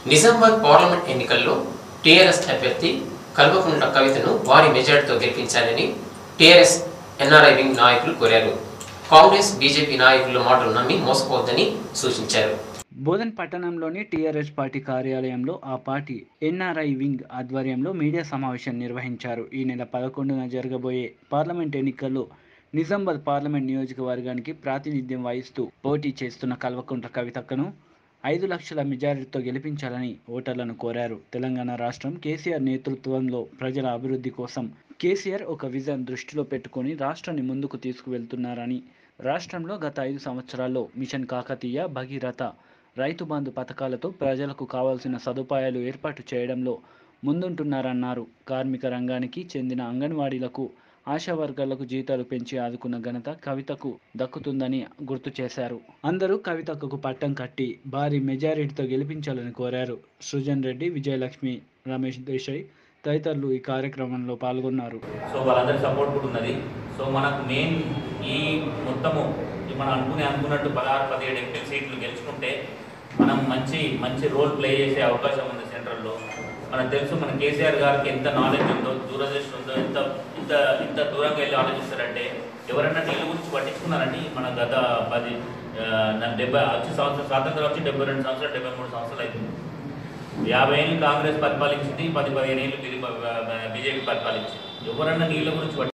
Nizamabad parliament ఎన్నికల్లో TRS అభ్యర్థి కల్వకుంట్ల కవితను భారీ మెజార్టీతో గెలిపించాలని టీఆర్ఎస్ ఎన్ఆర్ఐ వింగ్ నాయకులు కోరారు కాంగ్రెస్ బీజేపీ నాయకుల మాటలు నమ్మి మోసపోవద్దని సూచించారు బోధన్ పట్టణంలోని టీఆర్ఎస్ పార్టీ కార్యాలయంలో ఆ పార్టీ ఎన్ఆర్ఐ వింగ్ ఆధ్వర్యంలో మీడియా సమావేశం నిర్వహించారు ఈ నెల పదకొండున జరగబోయే పార్లమెంట్ ఎన్నికల్లో నిజామాబాద్ పార్లమెంట్ నియోజకవర్గానికి ప్రాతినిధ్యం వహిస్తూ పోటీ చేస్తున్న కల్వకుంట్ల కవితక్కను ఐదు లక్షల మెజారిటీతో గెలిపించాలని ఓటర్లను కోరారు తెలంగాణ రాష్ట్రం కేసీఆర్ నేతృత్వంలో ప్రజల అభివృద్ధి కోసం కేసీఆర్ ఒక విజన్ దృష్టిలో పెట్టుకొని రాష్ట్రాన్ని ముందుకు తీసుకువెళ్తున్నారని రాష్ట్రంలో గత ఐదు సంవత్సరాల్లో మిషన్ కాకతీయ భగీరథ రైతు బంధు పథకాలతో ప్రజలకు కావాల్సిన సదుపాయాలు ఏర్పాటు చేయడంలో ముందుంటున్నారన్నారు కార్మిక రంగానికి చెందిన అంగన్వాడీలకు ఆశా వర్గాలకు జీతాలు పెంచి ఆదుకున్న ఘనత కవితకు దక్కుతుందని గుర్తు చేశారు అందరూ కవితకు పట్టం కట్టి భారీ మెజారిటీతో గెలిపించాలని కోరారు సృజన్ రెడ్డి విజయలక్ష్మి రమేష్ దేశాయ్ తదితరులు ఈ కార్యక్రమంలో పాల్గొన్నారు సో వాళ్ళందరి సపోర్ట్ కూడా ఉన్నది సో మనకు మెయిన్ ఈ మొత్తము ఈ మనం అనుకునే అనుకున్నట్టు పదహారు పదిహేడు ఎంపీ సీట్లు గెలుచుకుంటే మనం మంచి మంచి రోల్ ప్లే చేసే అవకాశం ఉంది సెంట్రల్లో మనకు తెలుసు మన కేసీఆర్ గారికి ఎంత నాలెడ్జ్ ఉందో దూరదృష్టి ఉందో ఎంత ఇంత ఇంత దూరంగా వెళ్ళి ఆలోచిస్తారంటే ఎవరైనా నీళ్ళ గురించి పట్టించుకున్నారండి మన గత పది ఆ, నా డెబ్బై వచ్చి సంవత్సరం స్వాతంత్రం వచ్చి డెబ్బై రెండు సంవత్సరాలు డెబ్బై మూడు సంవత్సరాలు అవుతుంది యాభై ఏళ్ళు కాంగ్రెస్ పరిపాలించింది పది పదిహేను ఏళ్ళు బీజేపీ పరిపాలించింది ఎవరన్నా నీళ్ళ గురించి పట్టి